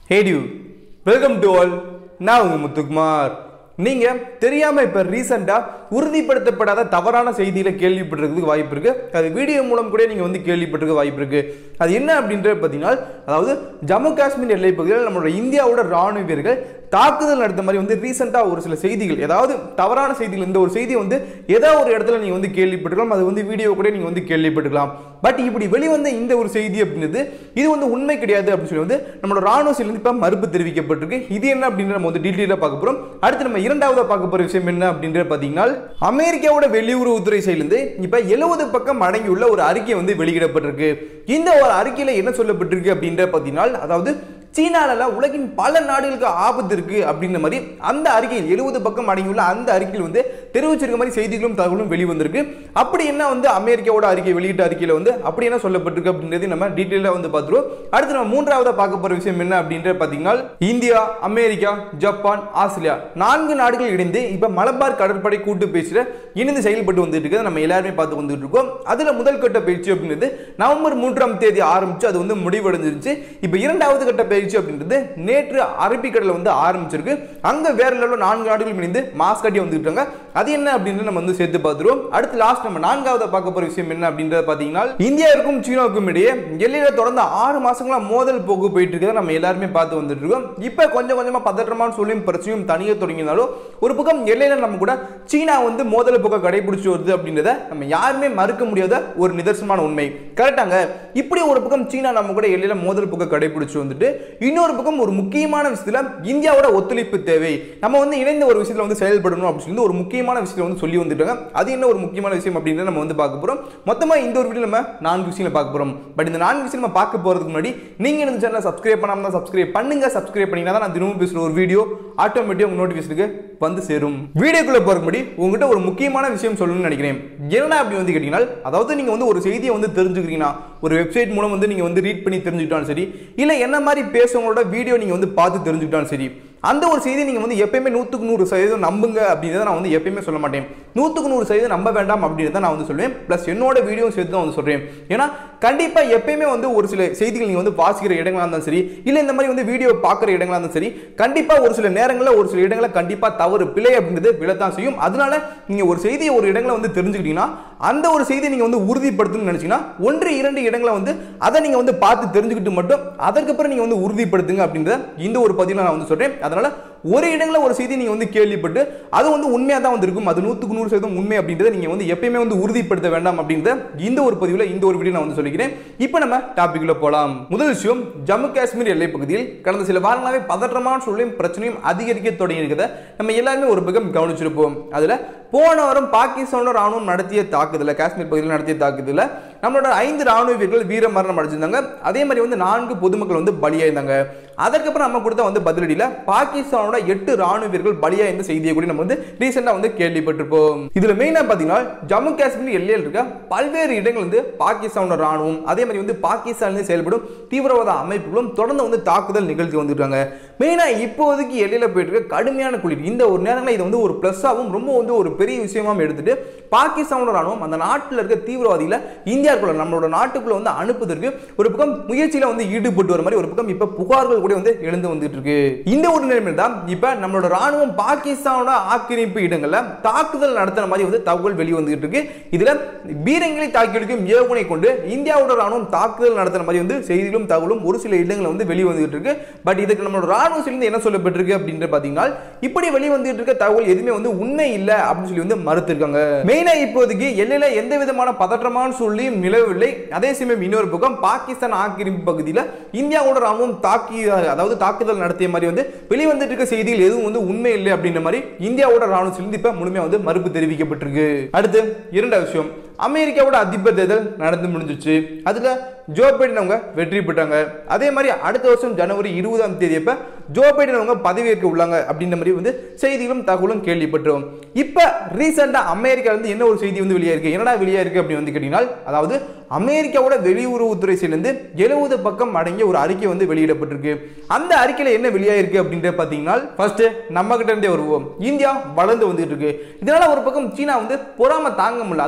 ஹே டியூ welcome to all நான் உங்க முத்துக்குமார் நீங்க தெரியாம இப்ப ரீசெண்டா உறுதிப்படுத்தப்படாத தவறான செய்தியில கேள்விப்பட்டிருக்கிறதுக்கு வாய்ப்பு இருக்கு அது வீடியோ மூலம் கூட நீங்க வந்து கேள்விப்பட்டிருக்க வாய்ப்பு இருக்கு அது என்ன அப்படின்றது பார்த்தீங்கன்னா அதாவது ஜம்மு காஷ்மீர் எல்லை பகுதியில் நம்மளோட இந்தியாவோட ராணுவ வீரர்கள் தாக்குதல் நடத்த மாதிரி வந்து ரீசெண்டாக ஒரு சில செய்திகள் ஏதாவது தவறான செய்திகள் இந்த ஒரு செய்தி வந்து ஏதோ ஒரு இடத்துல நீங்கள் வந்து கேள்விப்பட்டிருக்கலாம் அது வந்து வீடியோ கூட நீங்கள் வந்து கேள்விப்பட்டிருக்கலாம் பட் இப்படி வெளிவந்த இந்த ஒரு செய்தி அப்படின்றது இது வந்து உண்மை கிடையாது அப்படின்னு சொல்லி வந்து நம்மளோட ராணுவ சைட்லேருந்து இப்போ மறுப்பு தெரிவிக்கப்பட்டிருக்கு இது என்ன அப்படின்னு நம்ம வந்து டீட்டெயிலாக பார்க்க போகிறோம் அடுத்து நம்ம இரண்டாவது பார்க்க போகிற விஷயம் என்ன அப்படின்றது பார்த்தீங்கன்னா அமெரிக்காவோட வெளியுறவுத்துறை சைட்லேருந்து இப்போ எழுபது பக்கம் அடங்கியுள்ள ஒரு அறிக்கை வந்து வெளியிடப்பட்டிருக்கு இந்த ஒரு அறிக்கையில் என்ன சொல்லப்பட்டிருக்கு அப்படின்ற பார்த்தீங்கன்னா அதாவது சீனால உலகின் பல நாடுகளுக்கு ஆபத்து இருக்கு அப்படின்ற மாதிரி அந்த அறிக்கையில் எழுபது பக்கம் அடங்கியுள்ள அந்த அறிக்கையில் வந்து தெரிவிச்சிருக்க மாதிரி செய்திகளும் தகவலும் வெளிவந்திருக்கு அப்படி என்ன வந்து அமெரிக்காவோட அறிக்கை வெளியிட்ட அறிக்கையில் வந்து அப்படி என்ன சொல்லப்பட்டிருக்கு அப்படின்றது நம்ம டீட்டெயிலாக வந்து பார்த்துருவோம் அடுத்து நம்ம மூன்றாவதா பார்க்க போற விஷயம் என்ன அப்படின்ற பார்த்தீங்கன்னா இந்தியா அமெரிக்கா ஜப்பான் ஆஸ்திரேலியா நான்கு நாடுகள் இணைந்து இப்போ மலபார் கடற்படை கூட்டு பேச்சுல இணைந்து செயல்பட்டு வந்துட்டு இருக்கு நம்ம எல்லாருமே பார்த்து வந்துட்டு இருக்கோம் அதுல முதல் கட்ட பயிற்சி அப்படின்றது நவம்பர் மூன்றாம் தேதி ஆரம்பிச்சு அது வந்து முடிவடைஞ்சிருச்சு இப்போ இரண்டாவது கட்ட பயிற்சி அப்படின்றது நேற்று அரபிக்கடல வந்து ஆரம்பிச்சிருக்கு அங்க வேற லெவலில் நான்கு நாடுகள் இணைந்து மாஸ்க் கட்டி வந்துட்டு இருக்காங்க அது என்ன அப்படின்னு நம்ம வந்து சேர்த்து பார்த்துருவோம் அடுத்து லாஸ்ட் நம்ம நான்காவது பார்க்க போற விஷயம் என்ன அப்படின்றத பார்த்தீங்கன்னா இந்தியாவுக்கும் சீனாவுக்கும் இடையே எல்லையில தொடர்ந்து ஆறு மாசங்களா மோதல் போக்கு போயிட்டு இருக்கிறத நம்ம எல்லாருமே பார்த்து வந்துட்டு இருக்கோம் இப்போ கொஞ்சம் கொஞ்சமா பதற்றமான சொல்லியும் பிரச்சனையும் தனிய தொடங்கினாலும் ஒரு பக்கம் எல்லையில நம்ம கூட சீனா வந்து மோதல் போக்க கடைபிடிச்சு வருது அப்படின்றத நம்ம யாருமே மறுக்க முடியாத ஒரு நிதர்சனமான உண்மை கரெக்டாங்க இப்படி ஒரு பக்கம் சீனா நம்ம கூட எல்லையில மோதல் போக்க கடைபிடிச்சு வந்துட்டு இன்னொரு பக்கம் ஒரு முக்கியமான விஷயத்துல இந்தியாவோட ஒத்துழைப்பு தேவை நம்ம வந்து இணைந்த ஒரு விஷயத்துல வந்து செயல்படணும் அப்படின்னு சொல்லி ஒரு முக்கியமான விஷயத்தை வந்து சொல்லி வந்துட்டாங்க அது என்ன ஒரு முக்கியமான விஷயம் அப்படின்றத நம்ம வந்து பார்க்க போறோம் மொத்தமா இந்த ஒரு வீடியோ நம்ம நான்கு விஷயங்களை பார்க்க போறோம் பட் இந்த நான்கு விஷயம் நம்ம பார்க்க போறதுக்கு முன்னாடி நீங்க இந்த சேனலை சப்ஸ்கிரைப் பண்ணாம தான் சப்ஸ்கிரைப் பண்ணுங்க சப்ஸ்கிரைப் பண்ணீங்கன்னா தான் நான் தினமும் பேசுற ஒரு வீடியோ ஆட்டோமேட்டிக் உங்க நோட்டிஃபிகேஷனுக்கு வந்து சேரும் வீடியோக்குள்ள போறதுக்கு முன்னாடி உங்ககிட்ட ஒரு முக்கியமான விஷயம் சொல்லணும்னு நினைக்கிறேன் என்னடா அப்படி வந்து கேட்டீங்கன்னா அதாவது நீங்க வந்து ஒரு செய்தியை வந்து தெரிஞ்சுக்கிறீங்கன்னா ஒரு வெப்சைட் மூலம் வந்து நீங்க வந்து ரீட் பண்ணி தெரிஞ்சுக்கிட்டாலும் சரி இல்ல என்ன மாதிரி பேசுறவங்களோட வீடியோ நீங்க வந்து பார்த்து தெரிஞ்சுக்கிட்டாலும் சரி அந்த ஒரு செய்தி நீங்கள் வந்து எப்பயுமே நூற்றுக்கு நூறு சதவீதம் நம்புங்க அப்படின்றத நான் வந்து எப்பயுமே சொல்ல மாட்டேன் நூற்றுக்கு நூறு சதவீதம் நம்ப வேண்டாம் அப்படின்றத நான் வந்து சொல்லுவேன் ப்ளஸ் என்னோட வீடியோ சேர்த்து தான் வந்து சொல்கிறேன் ஏன்னா கண்டிப்பாக எப்பயுமே வந்து ஒரு சில செய்திகள் நீங்கள் வந்து வாசிக்கிற இடங்களா இருந்தாலும் சரி இல்லை இந்த மாதிரி வந்து வீடியோ பார்க்குற இடங்களா இருந்தாலும் சரி கண்டிப்பாக ஒரு சில நேரங்களில் ஒரு சில இடங்களில் கண்டிப்பாக தவறு பிழை அப்படின்றது விழத்தான் செய்யும் அதனால நீங்கள் ஒரு செய்தியை ஒரு இடங்களை வந்து தெரிஞ்சுக்கிட்டீங்கன்னா அந்த ஒரு செய்தியை நீங்கள் வந்து உறுதிப்படுத்தணும்னு நினச்சிங்கன்னா ஒன்று இரண்டு இடங்களை வந்து அதை நீங்கள் வந்து பார்த்து தெரிஞ்சுக்கிட்டு மட்டும் அதற்கப்புறம் நீங்கள் வந்து உறுதிப்படுத்துங்க அப்படின்றத இந்த ஒரு பதிவில் நான் வந்து சொல்கிறேன் அதனால ஒரு இடங்களில் ஒரு செய்தி நீங்கள் வந்து கேள்விப்பட்டு அது வந்து உண்மையாக தான் வந்து இருக்கும் அது நூற்றுக்கு நூறு சதவீதம் உண்மை அப்படின்றத நீங்கள் வந்து எப்பயுமே வந்து உறுதிப்படுத்த வேண்டாம் அப்படின்றத இந்த ஒரு பதிவில் இந்த ஒரு வீடியோ நான் வந்து சொல்லிக்கிறேன் இப்போ நம்ம டாபிக்ல போகலாம் முதல் விஷயம் ஜம்மு காஷ்மீர் எல்லை பகுதியில் கடந்த சில வாரங்களாகவே பதற்றமான சூழலையும் பிரச்சனையும் அதிகரிக்க தொடங்கி இருக்கிறத நம்ம எல்லாருமே ஒரு பக்கம் கவனிச்சிருப்போம் அதில் போன வாரம் பாகிஸ்தானோட ராணுவம் நடத்திய தாக்குதலில் காஷ்மீர் பகுதியில் நடத்திய தாக்குதலில் நம்மளோட ஐந்து ராணுவ வீரர்கள் வீர மரணம் அடைஞ்சிருந்தாங்க அதே மாதிரி வந்து நான்கு பொதுமக்கள் வந்து பலியாயிருந்தாங்க அதற்கப்புறம் நம்ம கொடுத்த வந்து பதிலடியில் பாகிஸ்தானோட எட்டு ராணுவ வீரர்கள் பலியா இந்த செய்தியை கூட நம்ம வந்து ரீசெண்டாக வந்து கேள்விப்பட்டிருப்போம் இதுல மெயினாக பார்த்தீங்கன்னா ஜம்மு காஷ்மீர் எல்லையில் இருக்க பல்வேறு இடங்கள் வந்து பாகிஸ்தானோட ராணுவம் அதே மாதிரி வந்து பாகிஸ்தானில் செயல்படும் தீவிரவாத அமைப்புகளும் தொடர்ந்து வந்து தாக்குதல் நிகழ்த்தி வந்துருக்காங்க மெயினாக இப்போதைக்கு எல்லையில் போயிட்டு இருக்க கடுமையான குளிர் இந்த ஒரு நேரங்களில் இது வந்து ஒரு ப்ளஸ்ஸாகவும் ரொம்ப வந்து ஒரு பெரிய விஷயமாவும் எடுத்துட்டு பாகிஸ்தானோட ராணுவம் அந்த நாட்டில் இருக்க தீவிரவாதிகளை இந்தியாவுக்குள்ள நம்மளோட நாட்டுக்குள்ள வந்து அனுப்புவதற்கு ஒரு பக்கம் முயற்சியில வந்து ஈடுபட்டு வர மாதிரி ஒரு பக்கம் இப்ப புகார்கள் கூட வந்து எழுந்து வந்துட்டு இருக்கு இந்த ஒரு நிலைமையில் தான் இப்ப நம்மளோட ராணுவம் பாகிஸ்தானோட ஆக்கிரமிப்பு இடங்கள்ல தாக்குதல் நடத்துற மாதிரி வந்து தகவல் வெளியே வந்துகிட்டு இருக்கு இதுல பீரங்களை தாக்கியடிக்கும் ஏவுகணை கொண்டு இந்தியாவோட ராணுவம் தாக்குதல் நடத்துற மாதிரி வந்து செய்திகளும் தகவலும் ஒரு சில இடங்களில் வந்து வெளியே வந்துகிட்டு இருக்கு பட் இதுக்கு நம்மளோட ராணுவ சேர்ந்து என்ன சொல்லப்பட்டிருக்கு அப்படின்ற பாத்தீங்கன்னா இப்படி வெளியே வந்துட்டு இருக்க தகவல் எதுவுமே வந்து உண்மை இல்லை அப்படின்னு சொல்லி வந்து மறுத்திருக்காங்க மெயினா இப்போதைக்கு எல்லையில எந்த விதமான பதற்றமான சூழ்நிலையும் நிலவவில்லை அதே சமயம் இன்னொரு பக்கம் பாகிஸ்தான் ஆக்கிரமிப்பு பகுதியில் இந்தியாவோட ராணுவம் தாக்கி அதாவது தாக்குதல் நடத்திய மாதிரி வந்து வெளிவந்துட்டு இருக்க செய்திகள் எதுவும் வந்து உண்மை இல்லை அப்படின்ற மாதிரி இந்தியாவோட ராணுவ சேர்ந்து இப்ப முழுமையா வந்து மறுப்பு தெரிவிக்கப்பட்டிருக்கு அடுத்து இரண்டாவது விஷயம் அமெரிக்காவோட அதிபர் தேர்தல் நடந்து முடிஞ்சிச்சு அதுல ஜோ பைடன் அவங்க வெற்றி பெற்றாங்க அதே மாதிரி அடுத்த வருஷம் ஜனவரி இருபதாம் தேதி அப்ப ஜோ பைடன் அவங்க பதவியேற்க உள்ளாங்க அப்படின்ற மாதிரி வந்து செய்திகளும் தகவலும் கேள்விப்பட்டோம் இப்ப ரீசெண்டா அமெரிக்கா வந்து என்ன ஒரு செய்தி வந்து வெளியா இருக்கு என்னடா வெளியா இருக்கு அப்படின்னு வந்து கேட்டீங்கன்னா அதாவது அமெரிக்காவோட வெளியுறவுத்துறை சேர்ந்து எழுபது பக்கம் அடங்கிய ஒரு அறிக்கை வந்து வெளியிடப்பட்டிருக்கு அந்த அறிக்கையில என்ன வெளியாயிருக்கு அப்படின்ற பாத்தீங்கன்னா ஃபர்ஸ்ட் நம்ம கிட்ட இருந்தே வருவோம் இந்தியா வளர்ந்து வந்துட்டு இருக்கு இதனால ஒரு பக்கம் சீனா வந்து பொறாம தாங்க முடியல அதனால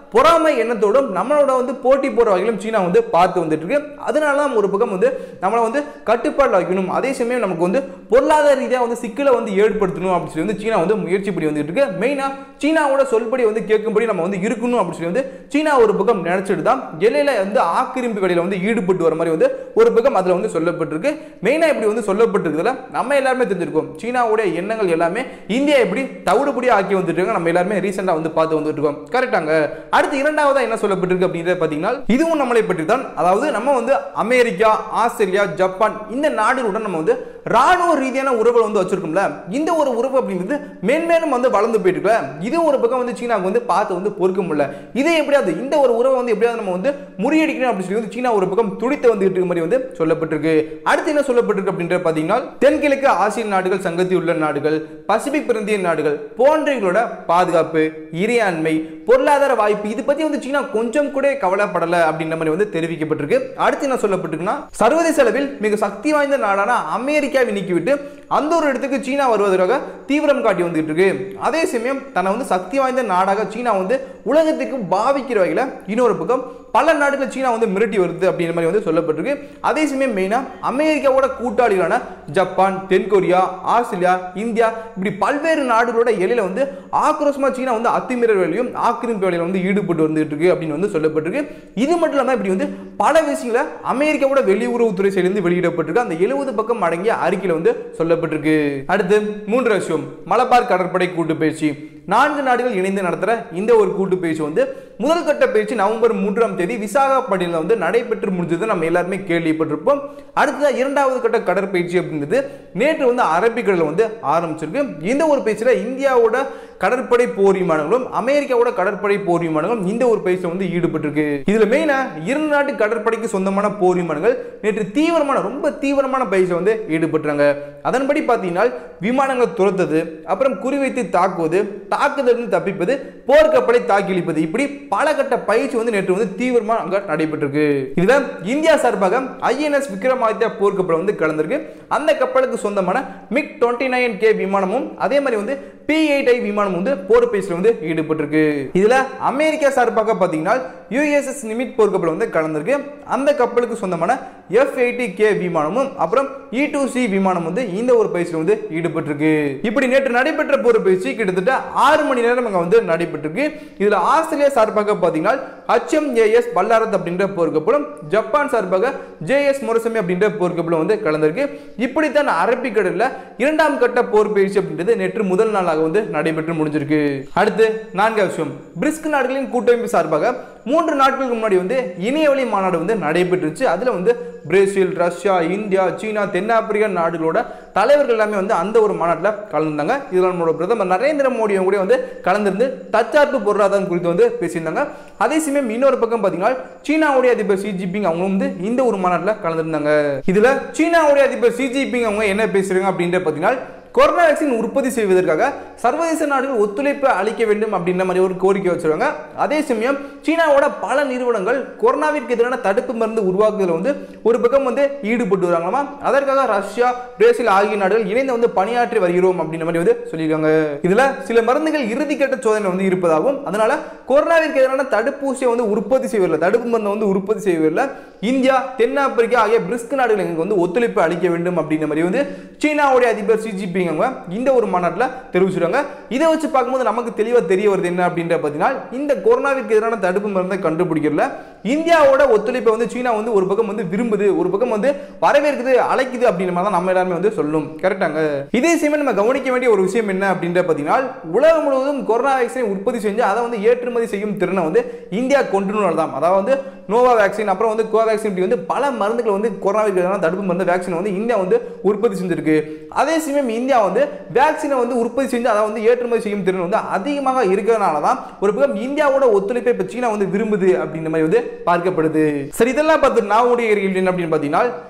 பொறாமை எண்ணத்தோடும் நம்மளோட வந்து போட்டி போற வகையிலும் சீனா வந்து பார்த்து வந்துட்டு இருக்கு அதனால தான் ஒரு பக்கம் வந்து நம்மளை வந்து கட்டுப்பாட்டில் வைக்கணும் அதே சமயம் நமக்கு வந்து பொருளாதார ரீதியாக வந்து சிக்கலை வந்து ஏற்படுத்தணும் அப்படின்னு சொல்லி வந்து சீனா வந்து முயற்சி படி வந்துட்டு இருக்கு மெயினாக சீனாவோட சொல்படி வந்து கேட்கும்படி நம்ம வந்து இருக்கணும் அப்படின்னு சொல்லி வந்து சீனா ஒரு பக்கம் நினைச்சிட்டு தான் எல்லையில வந்து ஆக்கிரமிப்பு வேலையில வந்து ஈடுபட்டு வர மாதிரி வந்து ஒரு பக்கம் அதில் வந்து சொல்லப்பட்டிருக்கு மெயினாக இப்படி வந்து சொல்லப்பட்டிருக்கிறதுல நம்ம எல்லாருமே தெரிஞ்சிருக்கோம் சீனாவுடைய எண்ணங்கள் எல்லாமே இந்தியா எப்படி தவிடுபடி ஆக்கி வந்துட்டு இருக்காங்க நம்ம எல்லாருமே ரீசெண்டாக வந்து பார்த்து வந்துட்டு இருக்கோம் கரெக்டாங்க அடுத்து இரண்டாவதா என்ன சொல்லப்பட்டிருக்கு அப்படின்றத பார்த்தீங்கன்னா இதுவும் நம்மளை பற்றி தான் அதாவது நம்ம வந்து அமெரிக்கா ஆஸ்திரேலியா ஜப்பான் இந்த நாடுகளுடன் நம்ம வந்து ராணுவ ரீதியான உறவுகள் வந்து வச்சிருக்கோம்ல இந்த ஒரு உறவு அப்படிங்கிறது மேன்மேலும் வந்து வளர்ந்து போயிட்டு இருக்குல்ல இது ஒரு பக்கம் வந்து சீனாவுக்கு வந்து பார்த்து வந்து பொறுக்க முடியல இதை எப்படியாவது இந்த ஒரு உறவை வந்து எப்படியாவது நம்ம வந்து முறியடிக்கணும் அப்படின்னு சொல்லி வந்து சீனா ஒரு பக்கம் துடித்து வந்துட்டு இருக்க மாதிரி வந்து சொல்லப்பட்டிருக்கு அடுத்து என்ன சொல்லப்பட்டிருக்கு அப்படின்ற பார்த்தீங்கன்னா தென்கிழக்கு ஆசிய நாடுகள் சங்கத்தில் உள்ள நாடுகள் பசிபிக் பிராந்திய நாடுகள் போன்றவர்களோட பாதுகாப்பு இறையாண்மை பொருளாதார வாய்ப்பு இது பத்தி வந்து சீனா கொஞ்சம் கூட கவலைப்படல அப்படின்ற மாதிரி வந்து தெரிவிக்கப்பட்டிருக்கு அடுத்து என்ன சொல்லப்பட்டிருக்குன்னா சர்வதேச அளவில் மிக சக்தி வாய்ந்த நாடான அமெரிக்காவை நீக்கிவிட்டு அந்த ஒரு இடத்துக்கு சீனா வருவதற்காக தீவிரம் காட்டி வந்துட்டு இருக்கு அதே சமயம் தன்னை வந்து சக்தி வாய்ந்த நாடாக சீனா வந்து உலகத்துக்கு பாவிக்கிற வகையில் இன்னொரு பக்கம் பல நாடுகள் சீனா வந்து மிரட்டி வருது அப்படின்ற மாதிரி வந்து சொல்லப்பட்டிருக்கு அதே சமயம் மெயினாக அமெரிக்காவோட கூட்டாளிகளான ஜப்பான் தென்கொரியா ஆஸ்திரேலியா இந்தியா இப்படி பல்வேறு நாடுகளோட எல்லையில வந்து ஆக்ரோஷமா சீனா வந்து அத்துமீறல் வேலையும் ஆக்கிரமிப்பு வேலையில வந்து ஈடுபட்டு வந்துட்டு இருக்கு அப்படின்னு வந்து சொல்லப்பட்டிருக்கு இது மட்டும் இல்லாமல் இப்படி வந்து பல விஷயங்களை அமெரிக்காவோட வெளியுறவுத்துறை சைடிலிருந்து வெளியிடப்பட்டிருக்கு அந்த எழுபது பக்கம் அடங்கிய அறிக்கையில் வந்து சொல்லப்பட்டிருக்கு அடுத்து மூன்று விஷயம் மலபார் கடற்படை கூட்டு பயிற்சி நான்கு நாடுகள் இணைந்து நடத்துகிற இந்த ஒரு கூட்டு பயிற்சி வந்து முதல் கட்ட பயிற்சி நவம்பர் மூன்றாம் தேதி விசாகப்பட்டினம் வந்து நடைபெற்று முடிஞ்சது நம்ம எல்லாருமே கேள்விப்பட்டிருப்போம் அடுத்ததா இரண்டாவது கட்ட கடற்பயிற்சி அப்படிங்கிறது நேற்று வந்து அரபிக்கடலில் வந்து ஆரம்பிச்சிருக்கு இந்த ஒரு பயிற்சியில் இந்தியாவோட கடற்படை போர் விமானங்களும் அமெரிக்காவோட கடற்படை போர் விமானங்களும் இந்த ஒரு பயிற்சியில் வந்து ஈடுபட்டிருக்கு இதுல மெயினா இரண்டு நாட்டு கடற்படைக்கு சொந்தமான போர் விமானங்கள் நேற்று தீவிரமான ரொம்ப தீவிரமான பயிற்சியில் வந்து ஈடுபட்டுறாங்க அதன்படி பார்த்தீங்கன்னா விமானங்களை துரத்துறது அப்புறம் குறிவைத்து தாக்குவது தாக்குதலிருந்து தப்பிப்பது போர்க்கப்பலை தாக்கி அளிப்பது இப்படி பல கட்ட பயிற்சி வந்து நேற்று வந்து தீவிரமாக அங்கே நடைபெற்றிருக்கு இதுல இந்தியா சார்பாக ஐஎன்எஸ் விக்ரமாதித்யா போர்க்கப்பல் வந்து கலந்திருக்கு அந்த கப்பலுக்கு சொந்தமான மிக் டுவெண்ட்டி நைன் கே விமானமும் அதே மாதிரி வந்து பி எயிட் ஐ விமானம் வந்து போர் பயிற்சியில் வந்து ஈடுபட்டிருக்கு இதுல அமெரிக்கா சார்பாக பார்த்தீங்கன்னா யுஎஸ்எஸ் நிமித் போர்க்கப்பல் வந்து கலந்திருக்கு அந்த கப்பலுக்கு சொந்தமான எஃப் எயிட்டி கே விமானமும் அப்புறம் இ டூ சி விமானம் வந்து இந்த ஒரு பயிற்சியில் வந்து ஈடுபட்டிருக்கு இப்படி நேற்று நடைபெற்ற போர் பயிற்சி கிட்டத்தட்ட ஆறு மணி நேரம் அங்கே வந்து நடைபெற்றிருக்கு இதுல ஆஸ்திரேலியா சார்பாக பார்த்தீங்கன்னா ஹச்எம்ஏஎஸ் பல்லாரத் அப்படின்ற போர்க்கப்பலும் ஜப்பான் சார்பாக ஜேஎஸ் முரசமி அப்படின்ற போர்க்கப்பலும் வந்து கலந்திருக்கு இப்படித்தான் அரபிக்கடலில் இரண்டாம் கட்ட போர் பயிற்சி அப்படின்றது நேற்று முதல் நாளாக வந்து நடைபெற்று முடிஞ்சிருக்கு அடுத்து நான்காவது விஷயம் பிரிஸ்க் நாடுகளின் கூட்டமைப்பு சார்பாக மூன்று நாட்களுக்கு முன்னாடி வந்து இணையவழி மாநாடு வந்து நடைபெற்றுச்சு அதுல வந்து பிரேசில் ரஷ்யா இந்தியா சீனா தென்னாப்பிரிக்கா நாடுகளோட தலைவர்கள் எல்லாமே வந்து அந்த ஒரு மாநாட்டில் கலந்துருந்தாங்க இதில் நம்மளோட பிரதமர் நரேந்திர மோடியும் கூட வந்து கலந்திருந்து தற்சார்பு பொருளாதாரம் குறித்து வந்து பேசியிருந்தாங்க அதே சமயம் இன்னொரு பக்கம் பார்த்தீங்கன்னா சீனாவுடைய அதிபர் ஷி ஜின்பிங் அவங்க வந்து இந்த ஒரு மாநாட்டில் கலந்துருந்தாங்க இதுல சீனாவுடைய அதிபர் ஷி ஜின்பிங் அவங்க என்ன பேசுறாங்க அப்படின்ற பார்த்தீங்கன்னா கொரோனா வேக்சின் உற்பத்தி செய்வதற்காக சர்வதேச நாடுகள் ஒத்துழைப்பு அளிக்க வேண்டும் அப்படின்ற மாதிரி ஒரு கோரிக்கை வச்சிருக்காங்க அதே சமயம் சீனாவோட பல நிறுவனங்கள் கொரோனாவிற்கு எதிரான தடுப்பு மருந்து உருவாக்குதல் வந்து ஒரு பக்கம் வந்து ஈடுபட்டு வராங்களாமா அதற்காக ரஷ்யா பிரேசில் ஆகிய நாடுகள் இணைந்து வந்து பணியாற்றி வருகிறோம் அப்படின்ற மாதிரி வந்து சொல்லியிருக்காங்க இதுல சில மருந்துகள் இறுதிக்கட்ட சோதனை வந்து இருப்பதாகவும் அதனால கொரோனாவிற்கு எதிரான தடுப்பூசியை வந்து உற்பத்தி செய்வதில்லை தடுப்பு மருந்தை வந்து உற்பத்தி செய்வதில்லை இந்தியா தென்னாப்பிரிக்கா ஆகிய பிரிஸ்க் நாடுகள் எங்களுக்கு வந்து ஒத்துழைப்பு அளிக்க வேண்டும் அப்படின்ற மாதிரி வந்து சீனாவுடைய அதிபர் ஷி ஜின்பிங் அவங்க இந்த ஒரு மாநாட்டில் தெரிவிச்சிருக்காங்க இதை வச்சு பார்க்கும்போது நமக்கு தெளிவாக தெரிய வருது என்ன அப்படின்ற பார்த்தீங்கன்னா இந்த கொரோனாவிற்கு எதிரான தடுப்பு மருந்தை கண்டுபிடிக்கிறதுல இந்தியாவோட ஒத்துழைப்பை வந்து சீனா வந்து ஒரு பக்கம் வந்து விரும்புது ஒரு பக்கம் வந்து வரவேற்குது அழைக்குது அப்படின்ற மாதிரி தான் நம்ம எல்லாருமே வந்து சொல்லணும் கரெக்டாங்க இதே சமயம் நம்ம கவனிக்க வேண்டிய ஒரு விஷயம் என்ன அப்படின்ற பார்த்தீங்கன்னா உலகம் முழுவதும் கொரோனா வேக்சினை உற்பத்தி செஞ்சு அதை வந்து ஏற்றுமதி செய்யும் திறனை வந்து இந்தியா கொண்டு தான் அதாவது வந்து நோவா வேக்சின் அப்புறம் வந்து கோவேக்சின் இப்படி வந்து பல மருந்துகள் வந்து கொரோனாவிற்கு எதிரான தடுப்பு மருந்து வேக்சினை வந்து இந்தியா வந்து உற்பத்தி செஞ்சிருக்கு அதே சமயம் இந்தியா வந்து வேக்சினை வந்து உற்பத்தி செஞ்சு அதை வந்து ஏற்றுமதி செய்யும் திறன் வந்து அதிகமாக இருக்கிறதுனால தான் ஒரு பக்கம் இந்தியாவோட ஒத்துழைப்பை இப்போ சீனா வந்து விரும்புது அப்படின்ற மாதிரி வந்து பார்க்கப்படுது சரி இதெல்லாம் பார்த்து நான் உடைய கேள்வி என்ன அப்படின்னு பார்த்தீங்கன்னா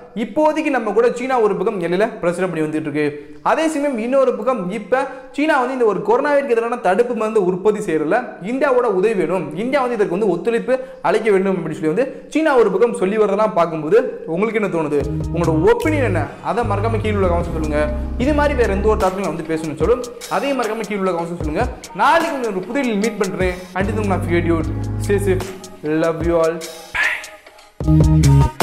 இப்போதைக்கு நம்ம கூட சீனா ஒரு பக்கம் எல்லையில பிரச்சனை பண்ணி வந்துட்டு இருக்கு அதே சமயம் இன்னொரு பக்கம் இப்ப சீனா வந்து இந்த ஒரு கொரோனாவிற்கு எதிரான தடுப்பு மருந்து உற்பத்தி செய்யறதுல இந்தியாவோட உதவி வேணும் இந்தியா வந்து இதற்கு வந்து ஒத்துழைப்பு அளிக்க வேண்டும் அப்படின்னு சொல்லி வந்து சீனா ஒரு பக்கம் சொல்லி வரதெல்லாம் பார்க்கும்போது உங்களுக்கு என்ன தோணுது உங்களோட ஒப்பீனியன் என்ன அதை மறக்காம கீழே உள்ள கவனம் சொல்லுங்க இது மாதிரி வேற எந்த ஒரு டாப்பிக் வந்து பேசணும்னு சொல்லும் அதையும் மறக்காம கீழே உள்ள கவனம் சொல்லுங்க நாளைக்கு உங்களை ஒரு புதிய மீட் பண்றேன் அண்ட் நான் video safe love you all